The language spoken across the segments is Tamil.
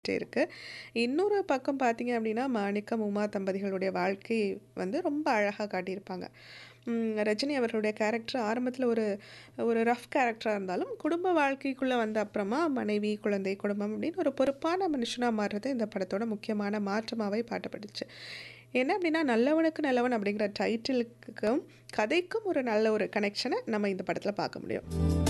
இருக்கு. இன்னொரு பக்கம் பார்த்தீங்க அப்படின்னா, மாணிக்கம், உமா தம்பதிகளுடைய வாழ்க்கை வந்து ரொம்ப அழகா காட்டியிருப்பாங்க. ம் ரஜினி அவர்களுடைய கேரக்டர் ஆரம்பத்தில ஒரு ஒரு ரஃப் கேரக்டரா இருந்தாலும், குடும்ப வாழ்க்கைக்குள்ள வந்த அப்புறமா மனைவி, குழந்தை, குடும்பம் அப்படின்னு ஒரு பொறுப்பான மனுஷனா மாறுறது இந்த படத்தோட முக்கியமான மாற்றமாவே பார்க்கப்பட்டுச்சு. என்ன அப்படின்னா, நல்லவனுக்கு நல்லவன் அப்படிங்கிற டைட்டிலுக்கும், கதைக்கும் ஒரு நல்ல ஒரு கனெக்ஷன நம்ம இந்த படத்தில பார்க்க முடியும்.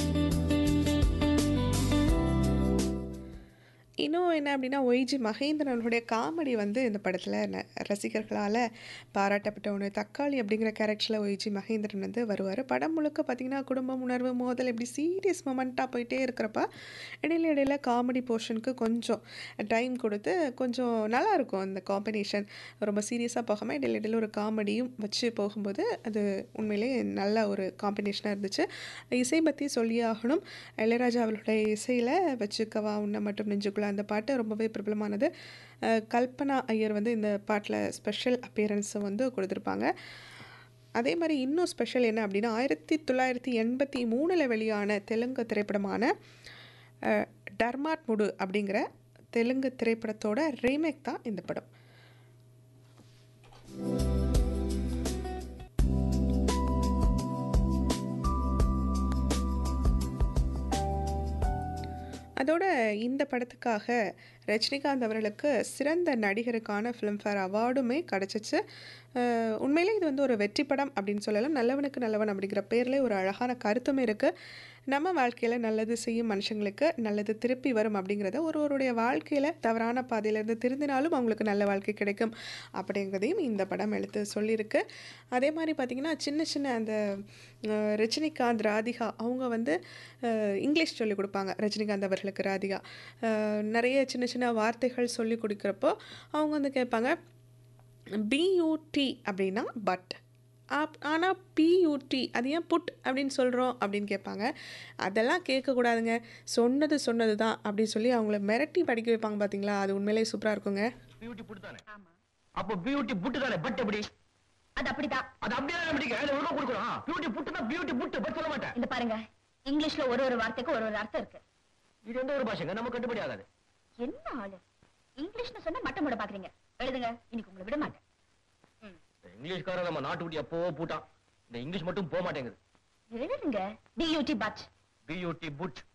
இன்னும் என்ன அப்படின்னா, ஒய்ஜி மகேந்திரன் அவர்களுடைய காமெடி வந்து இந்த படத்தில ந ரசிகர்களால பாராட்டப்பட்ட ஒண்ணு. தக்காளி அப்படிங்கிற கேரக்டர்ல ஒய்ஜி மகேந்திரன் வந்து வருவாரு. படம் முழுக்க பார்த்தீங்கன்னா, குடும்பம், உணர்வு, மோதல் இப்படி சீரியஸ் மொமெண்ட்டா போயிட்டே இருக்கிறப்ப, இடையில இடையில காமெடி போர்ஷனுக்கு கொஞ்சம் டைம் கொடுத்து, கொஞ்சம் நல்லாயிருக்கும் அந்த காம்பினேஷன். ரொம்ப சீரியஸா போகாம இடையில இடையில ஒரு காமெடியும் வச்சு போகும்போது, அது உண்மையிலேயே நல்ல ஒரு காம்பினேஷனா இருந்துச்சு. இசை பத்தி சொல்லியே ஆகணும். இளையராஜா அவர்களுடைய இசையில "வச்சுக்கவா உன்ன மட்டும் நெஞ்சுக்குள்ள" அந்த பாட்டு ரொம்பவே பிரபலமானது. அ கல்பனா ஐயர் வந்து இந்த பாட்டுல ஸ்பெஷல் அப்பியரன்ஸும் வந்து குடுத்துருப்பாங்க. அதே மாரி இன்னும் ஸ்பெஷல் என்ன அப்படின்னா, 1983ல வெளியான தெலுங்கு திரைப்படமான அ "டர்மாட்முடு" அப்படிங்கிற தெலுங்கு திரைப்படத்தோட ரீமேக் தான் இந்த படம். அதோட இந்த படத்துக்காக ரஜினிகாந்த் அவர்களுக்கு சிறந்த நடிகருக்கான ஃபிலிம்ஃபேர் அவார்டுமே கிடைச்சிச்சு. அ உண்மையிலே இது வந்து ஒரு வெற்றி படம் அப்படின்னு சொல்லலாம். நல்லவனுக்கு நல்லவன் அப்படிங்கிற பேர்லயே ஒரு அழகான கருத்தும் இருக்கு. நம்ம வாழ்க்கையில நல்லது செய்யும் மனுஷங்களுக்கு நல்லது திருப்பி வரும் அப்படிங்கிறத ஒருவருடைய வாழ்க்கையில தவறான பாதையிலேருந்து திருந்தினாலும் அவங்களுக்கு நல்ல வாழ்க்கை கிடைக்கும் அப்படிங்கிறதையும் இந்த படம் எடுத்து சொல்லியிருக்கு. அதே மாரி பார்த்தீங்கன்னா, சின்ன சின்ன அந்த அ ரஜினிகாந்த், ராதிகா அவங்க வந்து அ இங்கிலீஷ் சொல்லிக் குடுப்பாங்க. ரஜினிகாந்த் அவர்களுக்கு ராதிகா. அ நெறைய சின்ன சின்ன வார்த்தைகள் சொல்லிக் குடுக்கிறப்போ, அவங்க வந்து கேட்பாங்க, "பியூடி அப்படின்னா பட். அப் ஆனா பியூடி அது ஏன் புட் அப்படின்னு சொல்றோம்?" அப்படின்னு கேட்பாங்க. அதெல்லாம் கேட்கக்கூடாதுங்க. சொன்னது சொன்னது தான் அப்படின்னு சொல்லி அவங்கள மிரட்டி படிக்க வைப்பாங்க பார்த்தீங்களா, அது உண்மையிலேயே சூப்பரா இருக்குங்க. பியூட்டி புட் தானே ஆமா அப்போ பியூட்டி புட் தானே பட் எப்படி அது அப்படிதான் அது அப்படியே தானே படிக்க அது ஒழுங்கா கொடுக்கணும் பியூட்டி புட் தான் பியூட்டி புட் பட் சொல்ல மாட்டேன் இந்த பாருங்க இங்கிலீஷ்ல ஒரு ஒரு வார்த்தைக்கு ஒரு ஒரு அர்த்தம் இருக்கு இது எந்த ஒரு பாஷைங்க நம்ம கட்டுப்படி ஆகாது என்ன ஆளு இங்கிலீஷ்னு சொன்னா மட்டம் போட பாக்குறீங்க எழுதுங்க இன்னைக்கு உங்களை விட மாட்டேன் ம். இந்த இங்கிலீஷ்காரன் நம்ம நாட்டு குட்டி எப்போ பூட்டான் இந்த இங்கிலீஷ் மட்டும் போக மாட்டேங்குது எழுதுங்க டியூடி பட் பியூட்டி புட்